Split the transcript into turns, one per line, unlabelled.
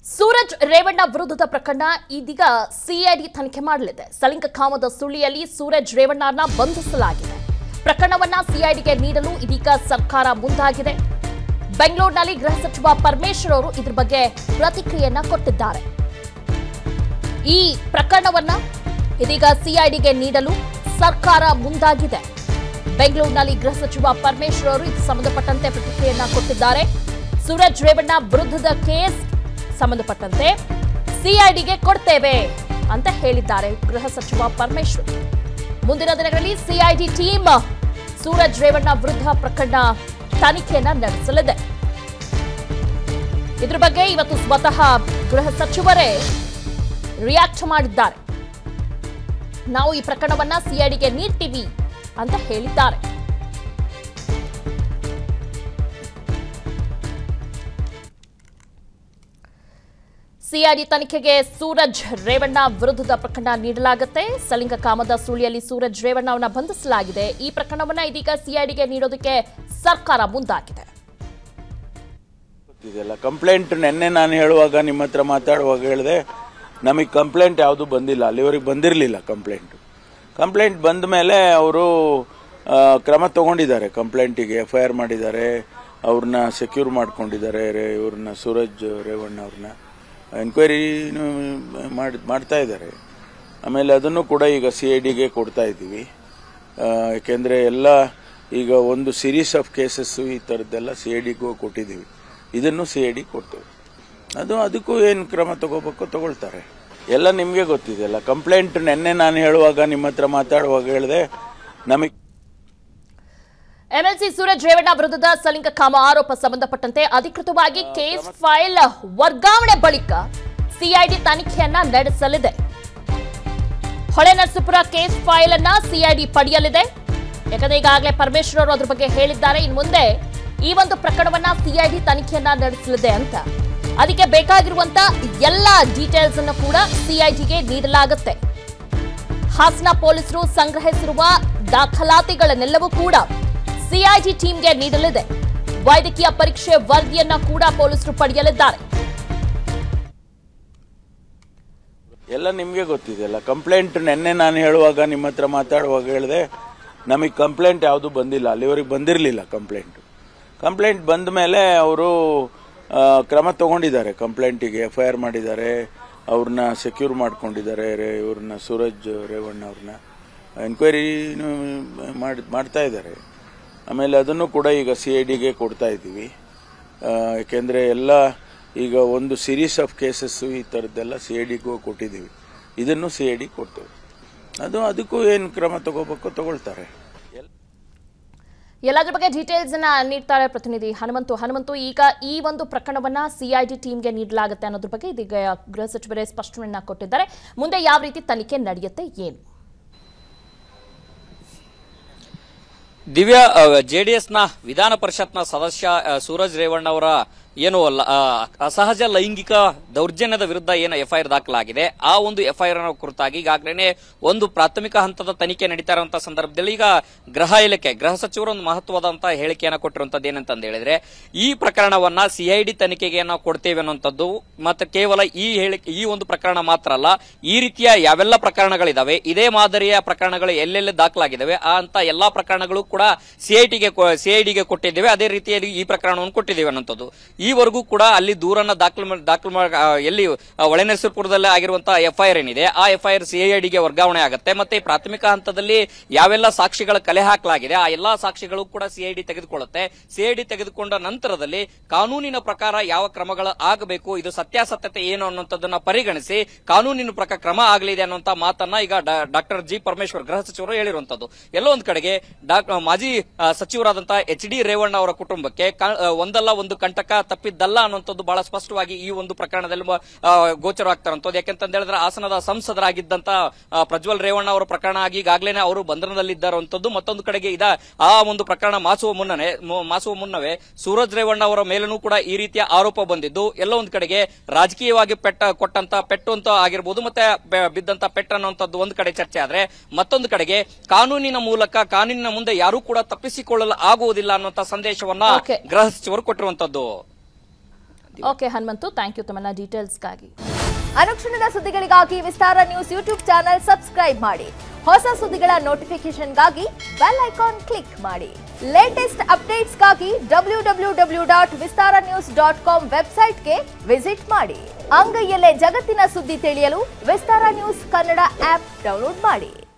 ಸೂರಜ್ ರೇವಣ್ಣ ವಿರುದ್ಧದ ಪ್ರಕರಣ ಇದೀಗ ಸಿಐಡಿ ತನಿಖೆ ಮಾಡಲಿದೆ ಸಲಿಂಗಕಾಮದ ಸುಳ್ಳಿಯಲ್ಲಿ ಸೂರಜ್ ರೇವಣ್ಣರನ್ನ ಬಂಧಿಸಲಾಗಿದೆ ಪ್ರಕರಣವನ್ನ ಸಿಐಡಿಗೆ ನೀಡಲು ಇದೀಗ ಸರ್ಕಾರ ಮುಂದಾಗಿದೆ ಬೆಂಗಳೂರಿನಲ್ಲಿ ಗೃಹ ಸಚಿವ ಪರಮೇಶ್ವರ್ ಅವರು ಇದ್ರ ಬಗ್ಗೆ ಪ್ರತಿಕ್ರಿಯೆಯನ್ನ ಕೊಟ್ಟಿದ್ದಾರೆ ಈ ಪ್ರಕರಣವನ್ನ ಇದೀಗ ಸಿಐಡಿಗೆ ನೀಡಲು ಸರ್ಕಾರ ಮುಂದಾಗಿದೆ ಬೆಂಗಳೂರಿನಲ್ಲಿ ಗೃಹ ಸಚಿವ ಪರಮೇಶ್ವರ್ ಅವರು ಇದಕ್ಕೆ ಸಂಬಂಧಪಟ್ಟಂತೆ ಪ್ರತಿಕ್ರಿಯೆಯನ್ನ ಕೊಟ್ಟಿದ್ದಾರೆ ಸೂರಜ್ ರೇವಣ್ಣ ವಿರುದ್ಧದ ಕೇಸ್ ಸಂಬಂಧಪಟ್ಟಂತೆ ಸಿಐಡಿಗೆ ಕೊಡ್ತೇವೆ ಅಂತ ಹೇಳಿದ್ದಾರೆ ಗೃಹ ಸಚಿವ ಪರಮೇಶ್ವರ್ ಮುಂದಿನ ದಿನಗಳಲ್ಲಿ ಸಿಐಡಿ ಟೀಮ್ ಸೂರಜ್ ರೇವಣ್ಣ ವಿರುದ್ಧ ಪ್ರಕರಣ ತನಿಖೆಯನ್ನ ನಡೆಸಲಿದೆ ಇದ್ರ ಬಗ್ಗೆ ಇವತ್ತು ಸ್ವತಃ ಗೃಹ ಸಚಿವರೇ ರಿಯಾಕ್ಟ್ ಮಾಡಿದ್ದಾರೆ ನಾವು ಈ ಪ್ರಕರಣವನ್ನ ಸಿಐಡಿಗೆ ನೀಡ್ತೀವಿ ಅಂತ ಹೇಳಿದ್ದಾರೆ ಸಿಐಡಿ ತನಿಖೆಗೆ ಸೂರಜ್ ರೇವಣ್ಣ ವಿರುದ್ಧದ ಪ್ರಕರಣ ನೀಡಲಾಗುತ್ತೆ ಸಲಿಂಗ ಕಾಮದ ಸುಳಿಯಲ್ಲಿ ಸೂರಜ್ ರೇವಣ್ಣ ಅವನ್ನ ಬಂಧಿಸಲಾಗಿದೆ ಈ ಪ್ರಕರಣವನ್ನ ಇದೀಗ ಸಿಐಡಿಗೆ ನೀಡೋದಕ್ಕೆ ಸರ್ಕಾರ ಮುಂದಾಗಿದೆ
ಇದೆಲ್ಲ ಕಂಪ್ಲೇಂಟ್ ನಿನ್ನೆ ನಾನು ಹೇಳುವಾಗ ನಿಮ್ಮ ಹತ್ರ ಮಾತಾಡುವಾಗ ಹೇಳಿದೆ ನಮಗೆ ಕಂಪ್ಲೇಂಟ್ ಯಾವುದು ಬಂದಿಲ್ಲ ಅಲ್ಲಿವರೆಗೆ ಬಂದಿರಲಿಲ್ಲ ಕಂಪ್ಲೇಂಟ್ ಕಂಪ್ಲೇಂಟ್ ಬಂದ ಮೇಲೆ ಅವರು ಕ್ರಮ ತಗೊಂಡಿದ್ದಾರೆ ಕಂಪ್ಲೇಂಟಿಗೆ ಎಫ್ ಐ ಆರ್ ಮಾಡಿದ್ದಾರೆ ಅವ್ರನ್ನ ಸೆಕ್ಯೂರ್ ಮಾಡ್ಕೊಂಡಿದ್ದಾರೆ ರೇ- ಇವ್ರನ್ನ ಸೂರಜ್ ರೇವಣ್ಣ ಅವ್ರನ್ನ ಎನ್ಕ್ವೈರಿ ಮಾಡಿ ಮಾಡ್ತಾ ಇದ್ದಾರೆ ಆಮೇಲೆ ಅದನ್ನು ಕೂಡ ಈಗ ಸಿ ಐ ಡಿಗೆ ಕೊಡ್ತಾ ಇದ್ದೀವಿ ಆ, ಯಾಕೆಂದ್ರೆ ಎಲ್ಲ ಈಗ ಒಂದು ಸೀರೀಸ್ ಆಫ್ ಕೇಸಸ್ ಈ ಥರದ್ದೆಲ್ಲ ಸಿ ಐ ಡಿಗೂ ಕೊಟ್ಟಿದ್ದೀವಿ ಇದನ್ನು ಸಿ ಐ ಡಿ ಕೊಡ್ತೇವೆ ಅದು ಅದಕ್ಕೂ ಏನು ಕ್ರಮ ತಗೋಬೇಕು ತಗೊಳ್ತಾರೆ ಎಲ್ಲ ನಿಮಗೆ ಗೊತ್ತಿದೆಯಲ್ಲ ಕಂಪ್ಲೇಂಟ್ ನಿನ್ನೆ ನಾನು ಹೇಳುವಾಗ ನಿಮ್ಮ ಹತ್ರ ಮಾತಾಡುವಾಗ ಹೇಳಿದೆ ನಮಗೆ
ಎಂಎಲ್ಸಿ ಸೂರಜ್ ರೇವಣ್ಣ ವಿರುದ್ಧದ ಸಲಿಂಗ ಕಾಮ ಆರೋಪ ಸಂಬಂಧಪಟ್ಟಂತೆ ಅಧಿಕೃತವಾಗಿ ಕೇಸ್ ಫೈಲ್ ವರ್ಗಾವಣೆ ಬಳಿಕ ಸಿಐಡಿ ತನಿಖೆಯನ್ನ ನಡೆಸಲಿದೆ ಹೊಳೆನರಸೀಪುರ ಕೇಸ್ ಫೈಲ್ ಅನ್ನ ಸಿಐಡಿ ಪಡೆಯಲಿದೆ ಯಾಕಂದ್ರೆ ಈಗಾಗಲೇ ಪರಮೇಶ್ವರ್ ಅವರು ಅದ್ರ ಬಗ್ಗೆ ಹೇಳಿದ್ದಾರೆ ಇನ್ನು ಮುಂದೆ ಈ ಒಂದು ಪ್ರಕರಣವನ್ನ ಸಿಐಡಿ ತನಿಖೆಯನ್ನ ನಡೆಸಲಿದೆ ಅಂತ ಅದಕ್ಕೆ ಬೇಕಾಗಿರುವಂತ ಎಲ್ಲ ಡೀಟೇಲ್ಸ್ ಅನ್ನು ಕೂಡ ಸಿಐಡಿಗೆ ನೀಡಲಾಗುತ್ತೆ ಹಾಸನ ಪೊಲೀಸರು ಸಂಗ್ರಹಿಸಿರುವ ದಾಖಲಾತಿಗಳನ್ನೆಲ್ಲವೂ ಕೂಡ ಸಿಐಡಿ ಟೀಮ್ಗೆ ನೀಡಲಿದೆ ವೈದ್ಯಕೀಯ ಪರೀಕ್ಷೆ ವರದಿಯನ್ನ ಕೂಡ ಪೊಲೀಸರು ಪಡೆಯಲಿದ್ದಾರೆ
ಎಲ್ಲ ನಿಮಗೆ ಗೊತ್ತಿದೆಯಲ್ಲ ಕಂಪ್ಲೇಂಟ್ ನಿನ್ನೆ ನಾನು ಹೇಳುವಾಗ ನಿಮ್ಮ ಹತ್ರ ಮಾತಾಡುವಾಗ ಹೇಳಿದೆ ನಮಗೆ ಕಂಪ್ಲೇಂಟ್ ಯಾವುದು ಬಂದಿಲ್ಲ ಅಲ್ಲಿವರೆಗೆ ಬಂದಿರಲಿಲ್ಲ ಕಂಪ್ಲೇಂಟ್ ಕಂಪ್ಲೇಂಟ್ ಬಂದ ಮೇಲೆ ಅವರು ಕ್ರಮ ತಗೊಂಡಿದ್ದಾರೆ ಕಂಪ್ಲೇಂಟಿಗೆ ಎಫ್ ಐ ಆರ್ ಮಾಡಿದ್ದಾರೆ ಅವ್ರನ್ನ ಸೆಕ್ಯೂರ್ ಮಾಡ್ಕೊಂಡಿದ್ದಾರೆ ರೇ- ಇವ್ರನ್ನ ಸೂರಜ್ ರೇವಣ್ಣ ಅವ್ರನ್ನ ಎನ್ಕ್ವೈರಿ ಮಾಡಿ ಮಾಡ್ತಾ ಇದ್ದಾರೆ ಆಮೇಲೆ ಅದನ್ನು ಕೂಡ ಈಗ ಸಿ ಐ ಡಿಗೆ ಕೊಡ್ತಾ ಇದ್ದೀವಿ ಆ, ಯಾಕೆಂದ್ರೆ ಎಲ್ಲ ಈಗ ಒಂದು ಸೀರೀಸ್ ಆಫ್ ಕೇಸಸ್ ಈ ಥರದ್ದೆಲ್ಲ ಸಿ ಐ ಡಿಗೂ ಕೊಟ್ಟಿದ್ದೀವಿ ಇದನ್ನು ಸಿ ಐ ಡಿ ಕೊಡ್ತೇವೆ ಅದು ಅದಕ್ಕೂ ಏನು ಕ್ರಮ ತಗೋಬೇಕು ತಗೊಳ್ತಾರೆ ಎಲ್-
ಎಲ್ಲದ್ರ ಬಗ್ಗೆ ಡೀಟೇಲ್ಸ್ ಅನ್ನ ನೀಡ್ತಾರೆ ಪ್ರತಿನಿಧಿ ಹನುಮಂತು ಹನುಮಂತು ಈಗ ಈ ಒಂದು ಪ್ರಕರಣವನ್ನ ಸಿಐಡಿ ಟೀಮ್ಗೆ ನೀಡಲಾಗುತ್ತೆ ಅನ್ನೋದ್ರ ಬಗ್ಗೆ ಇದೀಗ ಗೃಹ ಸಚಿವರೇ ಸ್ಪಷ್ಟನೆಯನ್ನ ಕೊಟ್ಟಿದ್ದಾರೆ ಮುಂದೆ ಯಾವ ರೀತಿ ತನಿಖೆ ನಡೆಯುತ್ತೆ ಏನು
ದಿವ್ಯಾ ಜೆಡಿಎಸ್ನ ವಿಧಾನ ಪರಿಷತ್ನ ಸದಸ್ಯ ಆ, ಸೂರಜ್ ರೇವಣ್ಣ ಅವರ ಏನು ಲ- ಆ, ಅಸಹಜ ಲೈಂಗಿಕ ದೌರ್ಜನ್ಯದ ವಿರುದ್ಧ ಏನು ಎಫ್ಐಆರ್ ದಾಖಲಾಗಿದೆ ಆ ಒಂದು ಎಫ್ಐಆರ್ ಕುರಿತಾಗಿ ಈಗಾಗಲೇ ಒಂದು ಪ್ರಾಥಮಿಕ ಹಂತದ ತನಿಖೆ ನಡೀತಾ ಇರುವಂತಹ ಸಂದರ್ಭದಲ್ಲಿ ಈಗ ಗೃಹ ಇಲಾಖೆ ಗೃಹ ಸಚಿವರು ಒಂದು ಮಹತ್ವದಂತ ಹೇಳಿಕೆಯನ್ನು ಕೊಟ್ಟಿರುವಂತದ್ದು ಏನಂತಂದು ಹೇಳಿದ್ರೆ ಈ ಪ್ರಕರಣವನ್ನ ಸಿಐಡಿ ತನಿಖೆಗೆ ನಾವು ಕೊಡ್ತೇವೆ ಅನ್ನುವಂಥದ್ದು ಮತ್ತೆ ಕೇವಲ ಈ ಹೇಳಿಕೆ ಈ ಒಂದು ಪ್ರಕರಣ ಮಾತ್ರ ಅಲ್ಲ ಈ ರೀತಿಯ ಯಾವೆಲ್ಲ ಪ್ರಕರಣಗಳಿದಾವೆ ಇದೇ ಮಾದರಿಯ ಪ್ರಕರಣಗಳು ಎಲ್ಲೆಲ್ಲಿ ದಾಖಲಾಗಿದ್ದಾವೆ ಆ ಅಂತ ಎಲ್ಲಾ ಪ್ರಕರಣಗಳು ಕೂಡ ಸಿಐಟಿಗೆ ಸಿಐಡಿಗೆ ಕೊಟ್ಟಿದ್ದೇವೆ ಅದೇ ರೀತಿಯಲ್ಲಿ ಈ ಪ್ರಕರಣವನ್ನು ಕೊಟ್ಟಿದ್ದೇವೆ ಅನ್ನೋಂಥದ್ದು ಈವರೆಗೂ ಕೂಡ ಅಲ್ಲಿ ದೂರನ್ನ ದಾಖಲು ಮಾಡ್- ದಾಖಲು ಮಾಡ್- ಆ, ಎಲ್ಲಿ ಆ, ಒಳನರಸೀಪುರದಲ್ಲಿ ಆಗಿರುವಂತಹ ಎಫ್ಐಆರ್ ಏನಿದೆ ಆ ಎಫ್ಐಆರ್ ಸಿಐಡಿಗೆ ವರ್ಗಾವಣೆ ಆಗುತ್ತೆ ಮತ್ತೆ ಈ ಪ್ರಾಥಮಿಕ ಹಂತದಲ್ಲಿ ಯಾವೆಲ್ಲ ಸಾಕ್ಷಿಗಳ ಕಲೆ ಹಾಕಲಾಗಿದೆ ಆ ಎಲ್ಲಾ ಸಾಕ್ಷಿಗಳು ಕೂಡ ಸಿಐಡಿ ತೆಗೆದುಕೊಳ್ಳುತ್ತೆ ಸಿಐಡಿ ತೆಗೆದುಕೊಂಡ ನಂತರದಲ್ಲಿ ಕಾನೂನಿನ ಪ್ರಕಾರ ಯಾವ ಕ್ರಮಗಳು ಆಗಬೇಕು ಇದು ಸತ್ಯಾಸತ್ಯತೆ ಏನು ಅನ್ನುವಂಥದ್ದನ್ನ ಪರಿಗಣಿಸಿ ಕಾನೂನಿನ ಪ್ರಕಾರ ಕ್ರಮ ಆಗಲಿದೆ ಅನ್ನುವಂತ ಮಾತನ್ನ ಈಗ ಡಾಕ್ಟರ್ ಜಿ ಪರಮೇಶ್ವರ್ ಗೃಹ ಸಚಿವರು ಹೇಳಿರುವಂತದ್ದು ಎಲ್ಲೋ ಒಂದ್ ಕಡೆಗೆ ಡಾಕ್- ಮಾಜಿ ಆ, ಸಚಿವರಾದಂತಹ ಎಚ್ ಡಿ ರೇವಣ್ಣ ಅವರ ಕುಟುಂಬಕ್ಕೆ ಕ- ಆ, ಒಂದಲ್ಲ ಒಂದು ಕಂಟಕ ತಪ್ಪಿದ್ದಲ್ಲ ಅನ್ನುವಂಥದ್ದು ಬಹಳ ಸ್ಪಷ್ಟವಾಗಿ ಈ ಒಂದು ಪ್ರಕರಣದಲ್ಲಿ ಮ- ಆ, ಗೋಚರವಾಗ್ತಾರಂತದ್ದು ಯಾಕೆಂತಂದ ಹೇಳಿದ್ರೆ ಹಾಸನದ ಸಂಸದರಾಗಿದ್ದಂತ ಆ, ಪ್ರಜ್ವಲ್ ರೇವಣ್ಣ ಅವರ ಪ್ರಕರಣ ಆಗಿ ಈಗಾಗಲೇ ಅವರು ಬಂಧನದಲ್ಲಿದ್ದಾರಂತದ್ದು ಮತ್ತೊಂದು ಕಡೆಗೆ ಇದ ಆ ಒಂದು ಪ್ರಕರಣ ಮಾಸುವ ಮುನ್ನನೆ ಮು- ಮಾಸುವ ಮುನ್ನವೇ ಸೂರಜ್ ರೇವಣ್ಣ ಅವರ ಮೇಲೂ ಕೂಡ ಈ ರೀತಿಯ ಆರೋಪ ಬಂದಿದ್ದು ಎಲ್ಲೋ ಒಂದ್ ಕಡೆಗೆ ರಾಜಕೀಯವಾಗಿ ಪೆಟ್ಟ ಕೊಟ್ಟಂತ ಪೆಟ್ಟು ಅಂತ ಆಗಿರ್ಬೋದು ಮತ್ತೆ ಬೆ- ಬಿದ್ದಂತ ಪೆಟ್ಟು ಅನ್ನುವಂಥದ್ದು ಒಂದ್ ಕಡೆ ಚರ್ಚೆ ಆದ್ರೆ ಮತ್ತೊಂದು ಕಡೆಗೆ ಕಾನೂನಿನ ಮೂಲಕ ಕಾನೂನಿನ ಮುಂದೆ ಯಾರೂ ಕೂಡ ತಪ್ಪಿಸಿಕೊಳ್ಳಲು ಆಗುವುದಿಲ್ಲ ಅನ್ನುವಂತ ಸಂದೇಶವನ್ನ
Okay.
ಗೃಹ ಸಚಿವರು ಕೊಟ್ಟಿರುವಂತದ್ದು
ಓಕೆ ಹನುಮಂತು ಥ್ಯಾಂಕ್ ಯು ತಮ್ಮನ್ನ ಡೀಟೇಲ್ಸ್ಗಾಗಿ
ಅನುಕ್ಷಣದ ಸುದ್ದಿಗಳಿಗಾಗಿ Vistara news YouTube channel subscribe ಮಾಡಿ ಹೊಸ ಸುದ್ದಿಗಳ ನೋಟಿಫಿಕೇಶನ್ಗಾಗಿ ಬೆಲ್ ಐಕಾನ್ ಕ್ಲಿಕ್ ಮಾಡಿ ಲೇಟೆಸ್ಟ್ ಅಪ್ಡೇಟ್ಸ್ಗಾಗಿ W W W dot Vistara news dot com ವೆಬ್ಸೈಟ್ಗೆ ವಿಸಿಟ್ ಮಾಡಿ ಅಂಗೈಯಲ್ಲೇ ಜಗತ್ತಿನ ಸುದ್ದಿ ತಿಳಿಯಲು Vistara news Kannada app download ಮಾಡಿ